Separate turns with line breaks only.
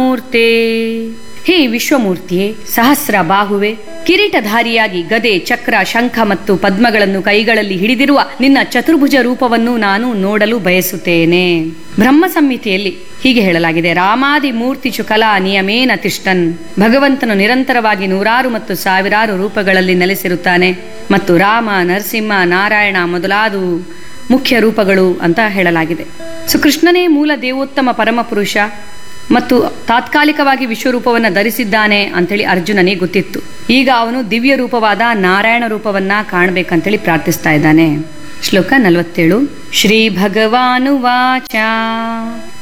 ವಿಶ್ವಮೂರ್ತೆ ಹೇ ವಿಶ್ವಮೂರ್ತಿಯೇ ಸಹಸ್ರ ಬಾಹುವೆ ಕಿರೀಟಧಾರಿಯಾಗಿ ಗದೆ ಚಕ್ರ ಶಂಖ ಮತ್ತು ಪದ್ಮಗಳನ್ನು ಕೈಗಳಲ್ಲಿ ಹಿಡಿದಿರುವ ನಿನ್ನ ಚತುರ್ಭುಜ ರೂಪವನ್ನು ನಾನು ನೋಡಲು ಬಯಸುತ್ತೇನೆ ಬ್ರಹ್ಮ ಸಂಹಿತೆಯಲ್ಲಿ ಹೀಗೆ ಹೇಳಲಾಗಿದೆ ರಾಮಾದಿ ಮೂರ್ತಿಚು ಕಲಾ ನಿಯಮೇನ ತಿಷ್ಟನ್ ಭಗವಂತನು ನಿರಂತರವಾಗಿ ನೂರಾರು ಮತ್ತು ಸಾವಿರಾರು ರೂಪಗಳಲ್ಲಿ ನೆಲೆಸಿರುತ್ತಾನೆ ಮತ್ತು ರಾಮ ನರಸಿಂಹ ನಾರಾಯಣ ಮೊದಲಾದ ಮುಖ್ಯ ರೂಪಗಳು ಅಂತ ಹೇಳಲಾಗಿದೆ ಸೊ ಕೃಷ್ಣನೇ ಮೂಲ ದೇವೋತ್ತಮ ಪರಮಪುರುಷ ಮತ್ತು ತಾತ್ಕಾಲಿಕವಾಗಿ ವಿಶ್ವರೂಪವನ್ನು ಧರಿಸಿದ್ದಾನೆ ಅಂತೇಳಿ ಅರ್ಜುನನಿಗೆ ಗೊತ್ತಿತ್ತು ಈಗ ಅವನು ದಿವ್ಯ ರೂಪವಾದ ನಾರಾಯಣ ರೂಪವನ್ನ ಕಾಣಬೇಕಂತೇಳಿ ಪ್ರಾರ್ಥಿಸ್ತಾ ಇದ್ದಾನೆ ಶ್ಲೋಕ ನಲವತ್ತೇಳು ಶ್ರೀ ಭಗವಾನುವಾಚ